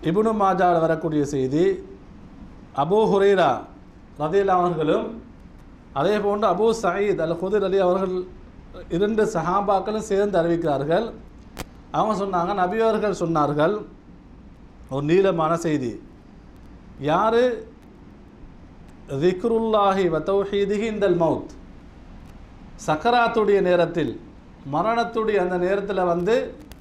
இப்னு மாஜாவில் வரக்கூடிய செய்தி அபூ ஹுரைரா ரதியல்லா அவர்களும் அதே போன்று அபூ சயீத் அல் குதிர் அலி அவர்கள் இரண்டு சஹாபாக்களும் சேர்ந்து அறிவிக்கிறார்கள் அவங்க சொன்னாங்க நபி அவர்கள் சொன்னார்கள் ஒரு நீளமான செய்தி யார் திக்ருல்லாஹி வ தௌஹீதிஹி இந்தல் மவுத் சக்கராத்துடைய நேரத்தில் மரணத்துடைய அந்த நேரத்தில் வந்து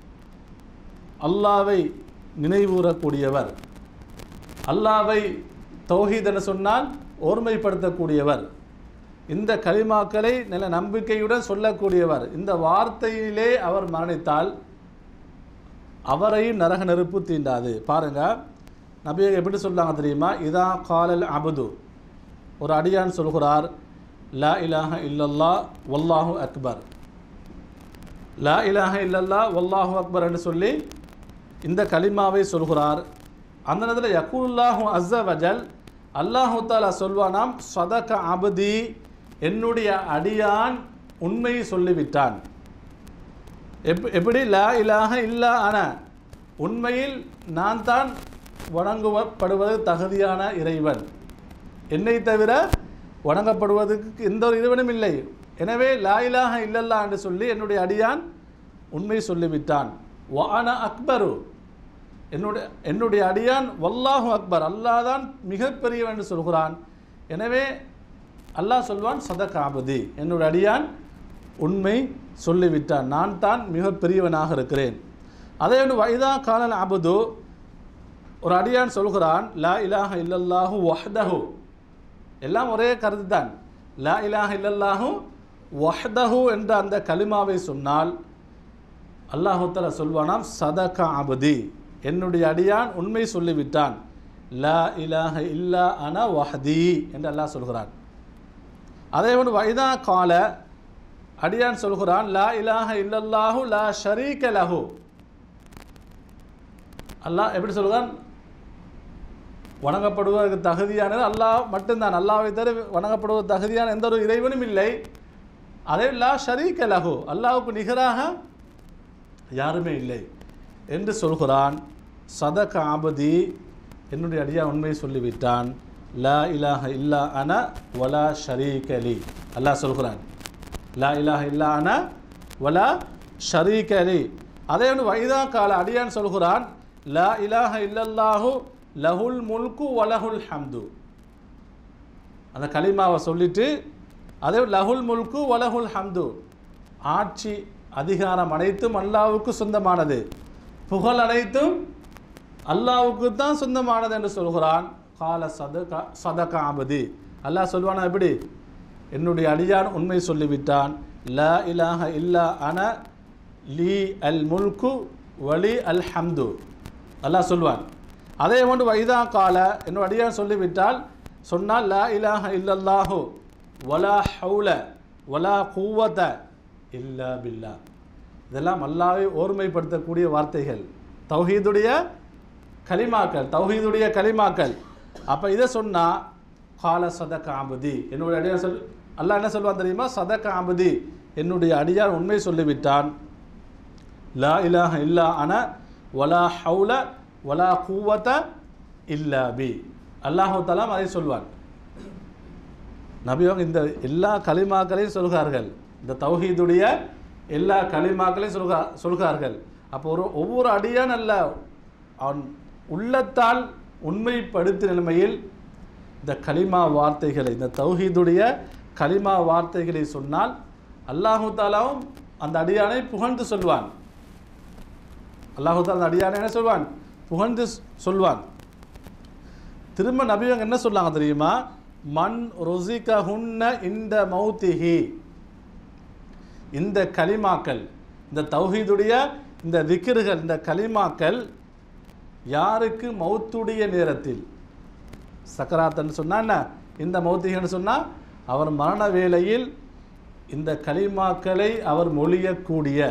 அல்லாவை நினைவூறக்கூடியவர் அல்லாவை தௌஹீத் என்று சொன்னால் ஓர்மைப்படுத்தக்கூடியவர் இந்த கலிமாக்களை நல்ல நம்பிக்கையுடன் சொல்லக்கூடியவர் இந்த வார்த்தையிலே அவர் மரணித்தால் அவரையும் நரக நெருப்பு தீண்டாது பாருங்க நபியை எப்படி சொல்றாங்க தெரியுமா இதா காலல் அபுது ஒரு அடியான் சொல்கிறார் லா இலாஹ இல்லல்லா வல்லாஹு அக்பர் லா இலாஹ இல்லல்லா வல்லாஹு அக்பர் என்று சொல்லி இந்த கலிமாவை சொல்கிறார் அந்த நேரத்தில் யகுல்லாஹு அஸ்ஸ வஜல் அல்லாஹு தாலா சொல்வானாம் சதக அபதி என்னுடைய அடியான் உண்மையை சொல்லிவிட்டான் எப் எப்படி லா இலாஹ இல்லா அன உண்மையில் நான் தான் வணங்குவப்படுவது தகுதியான இறைவன் என்னை தவிர வணங்கப்படுவதற்கு எந்த ஒரு இறைவனும் இல்லை எனவே லா இலாஹ இல்லல்லா என்று சொல்லி என்னுடைய அடியான் உண்மை சொல்லிவிட்டான் வான அக்பரு என்னுடைய என்னுடைய அடியான் வல்லாஹு அக்பர் அல்லாஹ் தான் மிகப்பெரியவன் என்று சொல்கிறான் எனவே அல்லாஹ் சொல்வான் சதகாபதி என்னுடைய அடியான் உண்மை சொல்லிவிட்டான் நான் தான் மிகப்பெரியவனாக இருக்கிறேன் அதே ஒன்று வைதா காலல் அபுது ஒரு அடியான் சொல்கிறான் லா இலாஹ இல்லல்லாஹு வஹ்தஹு எல்லாம் ஒரே கருத்து தான் லா இலாஹ இல்லல்லாஹு வஹ்தஹு என்ற அந்த கலிமாவை சொன்னால் அல்லாஹு தஆலா சொல்வானாம் சதக அபதி என்னுடைய அடியான் உண்மை சொல்லிவிட்டான் லா இலாஹ இல்லா அன வஹதி என்று அல்லாஹ் சொல்கிறான் அதே ஒன்று வைதா கால அடியான் சொல்கிறான் லா இலாஹ இல்லல்லாஹு லா ஷரீக லஹு அல்லாஹ் எப்படி சொல்கிறான் வணங்கப்படுவதற்கு தகுதியானது அல்லாஹ் மட்டும்தான் அல்லாஹ்வை தவிர வணங்கப்படுவதற்கு தகுதியான எந்த ஒரு இறைவனும் இல்லை அதே லா ஷரீக லஹு அல்லாஹ்வுக்கு நிகராக யாருமே இல்லை என்று சொல்கிறான் சதக ஆபதி என்னுடைய அடியா உண்மையை சொல்லிவிட்டான் லா இலாஹ இல்லா அன வலா ஷரீக் அலி அல்லாஹ் சொல்கிறான் லா இலாஹ இல்லா அன வலா ஷரீக் அலி அதே ஒன்று வைதா கால அடியான் சொல்கிறான் லா இலாஹ இல்லல்லாஹு லஹுல் முல்கு வலஹுல் ஹம்து அந்த கலிமாவை சொல்லிட்டு அதே லஹுல் முல்கு வலஹுல் ஹம்து ஆட்சி அதிகாரம் அனைத்தும் அல்லாவுக்கு சொந்தமானது புகழ் அனைத்தும் அல்லாவுக்கு தான் சொந்தமானது என்று சொல்கிறான் கால சதகா சதகா ஆபதி அல்லாஹ் சொல்வானா எப்படி என்னுடைய அடியான் உண்மை சொல்லிவிட்டான் லா இலாஹ இல்லா அன லீ அல் முல்கு வலி அல் ஹம்து அல்லாஹ் சொல்வான் அதே போன்று வைதா கால என்னுடைய அடியான் சொல்லிவிட்டால் சொன்னால் லா இலாஹ இல்லல்லாஹு வலா ஹவுல வலா கூவத இல்லா பில்லா இதெல்லாம் அல்லாவை ஓர்மைப்படுத்தக்கூடிய வார்த்தைகள் தௌஹீதுடைய கலிமாக்கள் தௌஹீதுடைய கலிமாக்கள் அப்போ இதை சொன்னால் கால சத காபதி என்னுடைய அடியார் சொல் அல்லாஹ் என்ன சொல்லுவான் தெரியுமா சத காபதி என்னுடைய அடியார் உண்மை சொல்லிவிட்டான் லா இலாஹ இல்லா அன வலா ஹவுல வலா கூவத இல்லா பி அல்லாஹு தலாம் அதை சொல்வான் நபியவங்க இந்த எல்லா கலிமாக்களையும் சொல்கிறார்கள் இந்த தௌஹீதுடைய எல்லா கலிமாக்களையும் சொல்கா சொல்கிறார்கள் அப்போ ஒரு ஒவ்வொரு அடியான் அல்ல அவன் உள்ளத்தால் உண்மைப்படுத்திய நிலைமையில் இந்த கலிமா வார்த்தைகளை இந்த தௌஹீதுடைய கலிமா வார்த்தைகளை சொன்னால் அல்லாஹு தாலாவும் அந்த அடியானை புகழ்ந்து சொல்வான் அல்லாஹு தாலா அந்த அடியானை என்ன சொல்வான் புகழ்ந்து சொல்வான் திரும்ப நபிவங்க என்ன சொல்லாங்க தெரியுமா மண் ருசிக ஹுன்ன இந்த மௌத்திஹி இந்த கலிமாக்கள் இந்த தௌஹீதுடைய இந்த திக்கிர்கள் இந்த கலிமாக்கள் யாருக்கு மௌத்துடைய நேரத்தில் சக்கராத்தன்னு சொன்னா என்ன இந்த மௌத்திகன்னு சொன்னால் அவர் மரண வேளையில் இந்த கலிமாக்களை அவர் மொழியக்கூடிய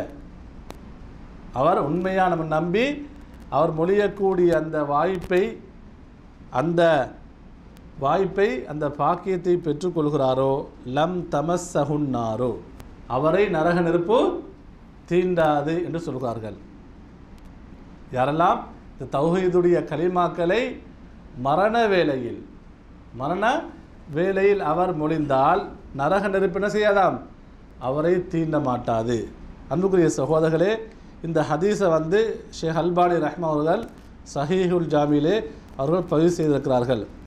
அவர் உண்மையாக நம்ம நம்பி அவர் மொழியக்கூடிய அந்த வாய்ப்பை அந்த வாய்ப்பை அந்த பாக்கியத்தை பெற்றுக்கொள்கிறாரோ லம் தமஸ்ஸகுன்னாரோ அவரை நரக நெருப்பு தீண்டாது என்று சொல்கிறார்கள் யாரெல்லாம் இந்த தௌஹீதுடைய கலிமாக்களை மரண வேளையில் மரண வேளையில் அவர் மொழிந்தால் நரக நெருப்பு என்ன செய்யாதாம் அவரை தீண்ட மாட்டாது அன்புக்குரிய சகோதரர்களே இந்த ஹதீஸை வந்து ஷேக் அல்பானி ரஹ்மா அவர்கள் சஹீஹுல் ஜாமிலே அவர்கள் பதிவு செய்திருக்கிறார்கள்